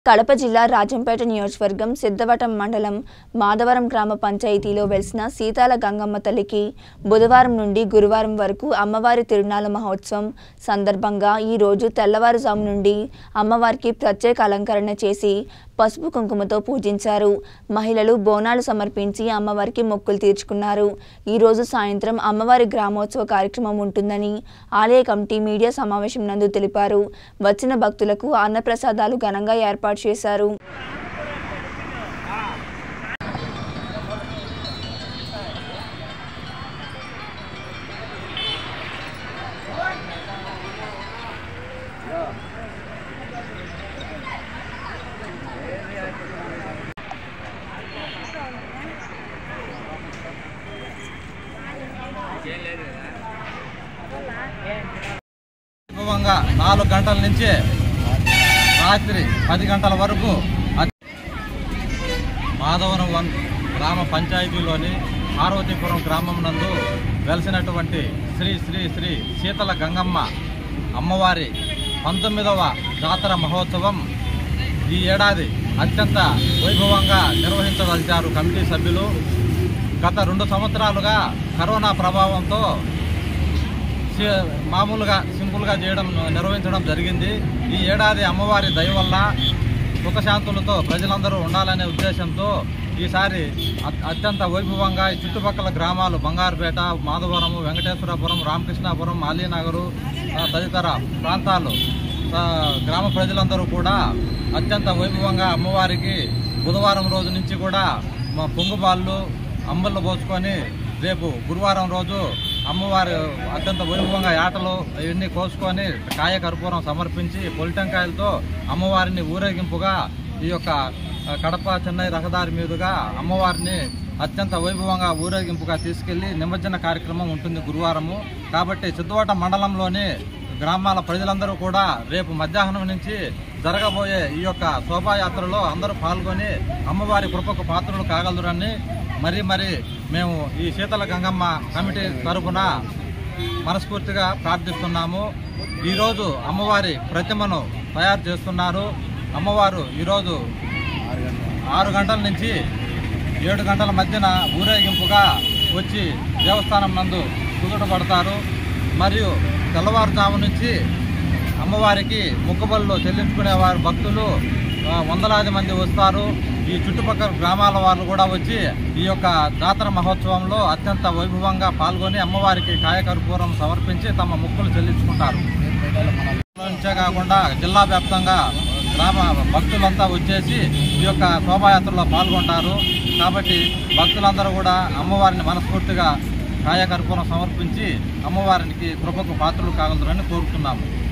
కడప జిల్లా రాజంపేట నియోజకవర్గం సిద్ధవటం మండలం మాధవరం గ్రామ పంచాయతీలో వెలిసిన సీతాల గంగమ్మ తల్లికి బుధవారం నుండి గురువారం వరకు అమ్మవారి తిరునాళ్ళ మహోత్సవం సందర్భంగా ఈ రోజు తెల్లవారుజాము నుండి అమ్మవారికి ప్రత్యేక అలంకరణ చేసి పసుపు కుంకుమతో పూజించారు మహిళలు బోనాలు సమర్పించి అమ్మవారికి మొక్కులు తీర్చుకున్నారు ఈ రోజు సాయంత్రం అమ్మవారి గ్రామోత్సవ కార్యక్రమం ఉంటుందని ఆలయ కమిటీ మీడియా సమావేశం నందు తెలిపారు వచ్చిన భక్తులకు అన్నప్రసాదాలు ఘనంగా ఏర్పాటు చేశారు వైభవంగా నాలుగు గంటల నుంచి రాత్రి పది గంటల వరకు అతి- మాధవరం వన్ గ్రామ పంచాయతీలోని పార్వతీపురం గ్రామం నందు వెలిసినటువంటి శ్రీ శ్రీ శ్రీ శీతల గంగమ్మ అమ్మవారి పంతొమ్మిదవ జాతర మహోత్సవం ఈ ఏడాది అత్యంత వైభవంగా నిర్వహించదలిచారు కమిటీ సభ్యులు గత రెండు సంవత్సరాలుగా కరోనా ప్రభావంతో సి- మామూలుగా సింపుల్గా చేయడం నిర్వహించడం జరిగింది ఈ ఏడాది అమ్మవారి దయ వల్ల సుఖశాంతులతో ప్రజలందరూ ఉండాలనే ఉద్దేశంతో ఈసారి అత్- అత్యంత వైభవంగా ఈ చుట్టుపక్కల గ్రామాలు బంగారుపేట మాధవరము వెంకటేశ్వరపురం రామకృష్ణాపురం అలీనగరు ఆ, తదితర ప్రాంతాలు ఆ, గ్రామ ప్రజలందరూ కూడా అత్యంత వైభవంగా అమ్మవారికి బుధవారం రోజు నుంచి కూడా మా పొంగుబాళ్ళు అంబళ్ళు పోసుకొని రేపు గురువారం రోజు అమ్మవారి అత్యంత వైభవంగా ఆటలు ఇవన్నీ కోసుకొని కాయ కర్పూరం సమర్పించి పొలిటంకాయలతో అమ్మవారిని ఊరేగింపుగా ఈ యొక్క ఆ, కడప చెన్నై రహదారి మీదుగా అమ్మవారిని అత్యంత వైభవంగా ఊరేగింపుగా తీసుకెళ్లి నిమజ్జన కార్యక్రమం ఉంటుంది గురువారము కాబట్టి సిద్ధవట మండలంలోని గ్రామాల ప్రజలందరూ కూడా రేపు మధ్యాహ్నం నుంచి జరగబోయే ఈ యొక్క శోభాయాత్రలో అందరూ పాల్గొని అమ్మవారి కృపకు పాత్రలు కాగలరని మరి మరి మేము ఈ శీతల గంగమ్మ కమిటీ తరఫున మనస్ఫూర్తిగా ప్రార్థిస్తున్నాము ఈరోజు అమ్మవారి ప్రతిమను తయారు చేస్తున్నారు అమ్మవారు ఈరోజు ఆరు గంటల నుంచి ఏడు గంటల మధ్యన ఊరేగింపుగా వచ్చి దేవస్థానం నందు కుదుటపడతారు మరియు తెల్లవారుజాము నుంచి అమ్మవారికి మొక్కుబళ్ళు చెల్లించుకునే వారు భక్తులు ఆ, వందలాది మంది వస్తారు ఈ చుట్టుపక్కల గ్రామాల వాళ్ళు కూడా వచ్చి ఈ యొక్క జాతర మహోత్సవంలో అత్యంత వైభవంగా పాల్గొని అమ్మవారికి కాయకర్పూరం సమర్పించి తమ మొక్కులు చెల్లించుకుంటారు నుంచే కాకుండా జిల్లా వ్యాప్తంగా గ్రామ భక్తులంతా వచ్చేసి ఈ యొక్క శోభాయాత్రలో పాల్గొంటారు కాబట్టి భక్తులందరూ కూడా అమ్మవారిని మనస్ఫూర్తిగా కాయకర్పూరం సమర్పించి అమ్మవారికి కృపకు పాత్రలు కాగలరని కోరుతున్నాము